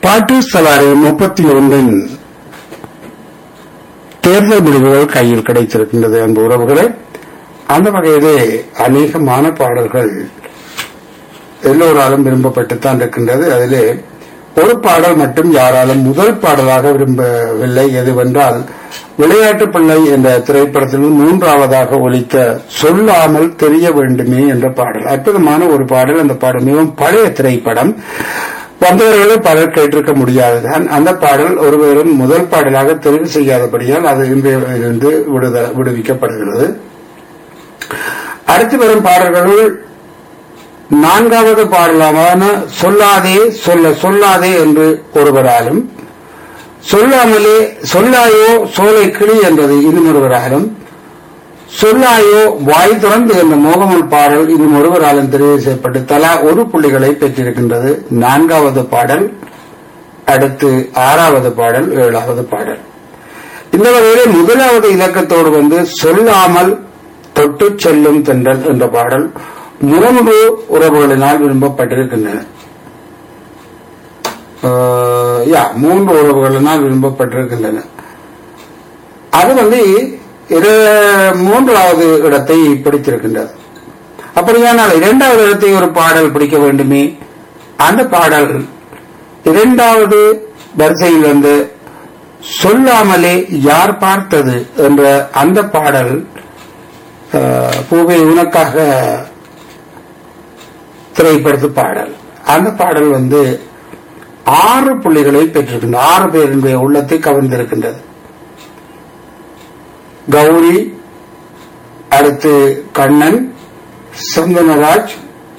பாட்டு சவாரி முப்பத்தி ஒன்றின் தேர்தல் முடிவுகள் கையில் கிடைத்திருக்கின்றது அன்பு உறவுகளே அந்த வகையிலே அநேகமான பாடல்கள் எல்லோராலும் விரும்பப்பட்டுத்தான் இருக்கின்றது அதிலே ஒரு பாடல் மட்டும் யாராலும் முதல் பாடலாக விரும்பவில்லை எதுவென்றால் விளையாட்டு பிள்ளை என்ற திரைப்படத்தில் மூன்றாவதாக ஒலித்த சொல்லாமல் தெரிய வேண்டுமே என்ற பாடல் அற்புதமான ஒரு பாடல் அந்த பாடல் மிகவும் பழைய திரைப்படம் வந்தவர்களை பலர் கேட்டிருக்க முடியாதுதான் அந்த பாடல் ஒருவரும் முதல் பாடலாக தெரிவு செய்யாதபடியால் அது இன்றையிலிருந்து விடுத விடுவிக்கப்படுகிறது அடுத்து வரும் பாடல்களுள் நான்காவது பாடலான சொல்லாதே சொல்ல சொல்லாதே என்று ஒருவராலும் சொல்லாமலே சொல்லாயோ சோலை கிளி என்றது இன்னும் ஒருவராலும் சொல்லாயோ வாய் திறந்து என்ற மோகமல் பாடல் இன்னும் ஒருவராலும் தெரிவு செய்யப்பட்டு தலா ஒரு புள்ளிகளை பெற்றிருக்கின்றது நான்காவது பாடல் அடுத்து ஆறாவது பாடல் ஏழாவது பாடல் இந்த வகையிலே முதலாவது இலக்கத்தோடு வந்து சொல்லாமல் தொட்டு செல்லும் தென்றல் என்ற பாடல் மூன்று உறவுகளினால் விரும்பப்பட்டிருக்கின்றன யா மூன்று உறவுகளினால் விரும்பப்பட்டிருக்கின்றன அது வந்து மூன்றாவது இடத்தை பிடித்திருக்கின்றது அப்படியானால் இரண்டாவது இடத்தை ஒரு பாடல் பிடிக்க வேண்டுமே அந்த பாடல் இரண்டாவது வரிசையில் வந்து சொல்லாமலே யார் பார்த்தது என்ற அந்த பாடல் பூவை உனக்காக திரைப்படத்து பாடல் அந்த பாடல் வந்து ஆறு புள்ளிகளை பெற்றிருக்கின்றது ஆறு பேருடைய உள்ளத்தை கவர்ந்திருக்கின்றது கௌரி அடுத்து கண்ணன் சந்தனராஜ்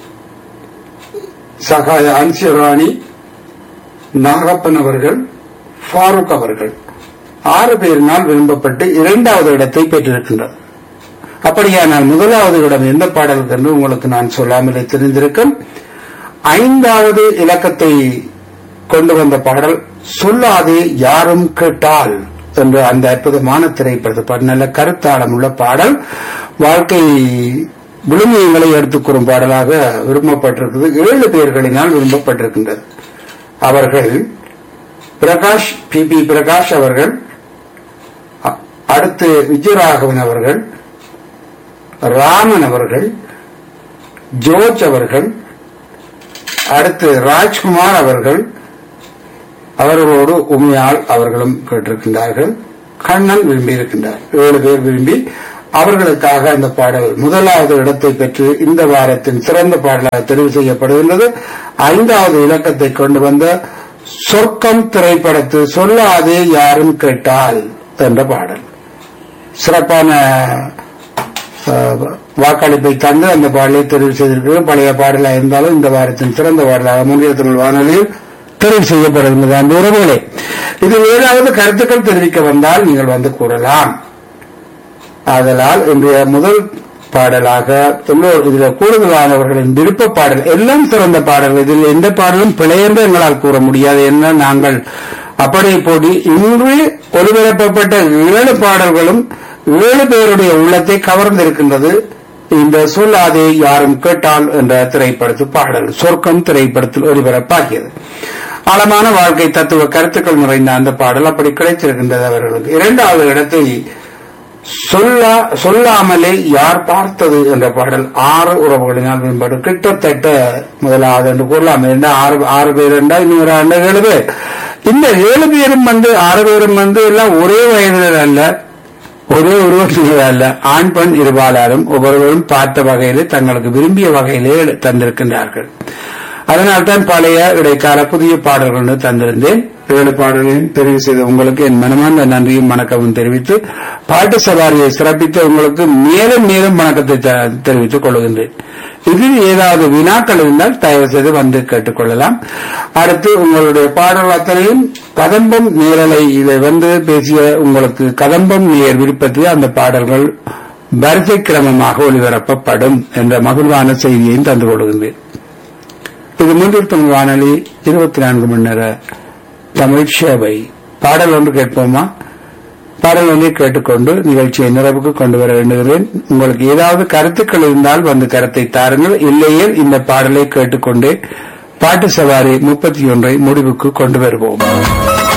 சகாய அன்சிராணி நாகப்பன் அவர்கள் ஃபாரூக் அவர்கள் ஆறு பேரினால் விரும்பப்பட்டு இரண்டாவது இடத்தை பெற்றிருக்கின்றது அப்படியானால் முதலாவது இடம் எந்த பாடலுக்கு என்று உங்களுக்கு நான் சொல்லாமலே தெரிந்திருக்கும் ஐந்தாவது இலக்கத்தை கொண்டு வந்த பாடல் சொல்லாதே யாரும் கேட்டால் என்ற அந்த அற்புதமான திரைப்படத்து நல்ல கருத்தாளம் உள்ள பாடல் வாழ்க்கை விழுமியங்களை எடுத்துக் கூறும் பாடலாக விரும்பப்பட்டிருக்கிறது ஏழு பேர்களினால் விரும்பப்பட்டிருக்கின்றது அவர்கள் பிரகாஷ் பி பி பிரகாஷ் அவர்கள் அடுத்து விஜயராகவன் அவர்கள் ராமன் அவர்கள் ஜோர்ஜ் அவர்கள் அடுத்து ராஜ்குமார் அவர்கள் அவர்களோடு உமையாள் அவர்களும் கேட்டிருக்கின்றார்கள் கண்ணன் விரும்பி இருக்கின்றார் ஏழு பேர் விரும்பி அவர்களுக்காக அந்த பாடல் முதலாவது இடத்தை பெற்று இந்த வாரத்தின் சிறந்த பாடலாக தெரிவு செய்யப்படுகின்றது ஐந்தாவது இலக்கத்தை கொண்டு வந்த சொர்க்கம் திரைப்படத்து சொல்லாதே யாரும் கேட்டால் என்ற பாடல் சிறப்பான வாக்களிப்பை தந்து அந்த பாடலை தெரிவு செய்திருக்கிறது பழைய பாடலாக இருந்தாலும் இந்த வாரத்தின் சிறந்த பாடலாக முன்னிய தமிழ் வானொலியில் தெரிவு செய்யப்படுகின்றது அந்த உறவுகளே இதில் ஏதாவது கருத்துக்கள் தெரிவிக்க வந்தால் நீங்கள் வந்து கூறலாம் ஆதலால் இன்றைய முதல் பாடலாக இதில் கூடுதலானவர்களின் விருப்ப பாடல் எல்லாம் சிறந்த பாடல்கள் இதில் எந்த பாடலும் பிழை என்று எங்களால் கூற முடியாது என்ன நாங்கள் அப்படியே போடி இன்று ஒளிபரப்பப்பட்ட ஏழு பாடல்களும் ஏழு பேருடைய உள்ளத்தை கவர்ந்திருக்கின்றது இந்த சொல்லாதே யாரும் கேட்டால் என்ற திரைப்படத்து பாடல் சொர்க்கம் திரைப்படத்தில் ஒளிபரப்பாகியது ஆழமான வாழ்க்கை தத்துவ கருத்துக்கள் நிறைந்த அந்த பாடல் அப்படி கிடைத்திருக்கின்றது அவர்களுக்கு இரண்டாவது இடத்தை சொல்லா சொல்லாமலே யார் பார்த்தது என்ற பாடல் ஆறு உறவுகளினால் மேம்பாடு கிட்டத்தட்ட முதலாவது என்று கூறலாம் ஆறு ஆறு பேர் ரெண்டா இன்னொரு ஆண்டு ஏழு பேர் இந்த ஏழு பேரும் வந்து ஆறு பேரும் வந்து எல்லாம் ஒரே வயதினர் அல்ல ஒரே உருவத்தில் அல்ல ஆண் பெண் இருபாலாரும் ஒவ்வொருவரும் பார்த்த வகையிலே தங்களுக்கு விரும்பிய வகையிலே தந்திருக்கின்றார்கள் அதனால்தான் பழைய இடைக்கால புதிய பாடல்கள் தந்திருந்தேன் ஏழு பாடல்களையும் தெரிவு செய்த உங்களுக்கு என் மனமார்ந்த நன்றியும் வணக்கமும் தெரிவித்து பாட்டு சவாரியை சிறப்பித்து உங்களுக்கு மேலும் மேலும் வணக்கத்தை தெரிவித்துக் கொள்கின்றேன் இதில் ஏதாவது வினாக்கள் இருந்தால் தயவு செய்து வந்து கேட்டுக்கொள்ளலாம் அடுத்து உங்களுடைய பாடல் அத்தனையும் கதம்பம் நேரலை இதை வந்து பேசிய உங்களுக்கு கதம்பம் நேர் விருப்பத்தில் அந்த பாடல்கள் வரிசை கிரமமாக ஒளிபரப்பப்படும் என்ற மகிழ்வான செய்தியையும் தந்து கொள்கின்றேன் இது மூன்றில் தமிழ் வானொலி இருபத்தி நான்கு மணி நேர தமிழ் சேவை பாடல் ஒன்று கேட்போமா பாடல் ஒன்றை கேட்டுக்கொண்டு நிகழ்ச்சியை நிறைவுக்கு கொண்டு வர வேண்டுகிறேன் உங்களுக்கு ஏதாவது கருத்துக்கள் இருந்தால் வந்து கருத்தை தாருங்கள் இல்லையே இந்த பாடலை கேட்டுக்கொண்டே பாட்டு சவாரி முப்பத்தி ஒன்றை முடிவுக்கு கொண்டு வருவோம்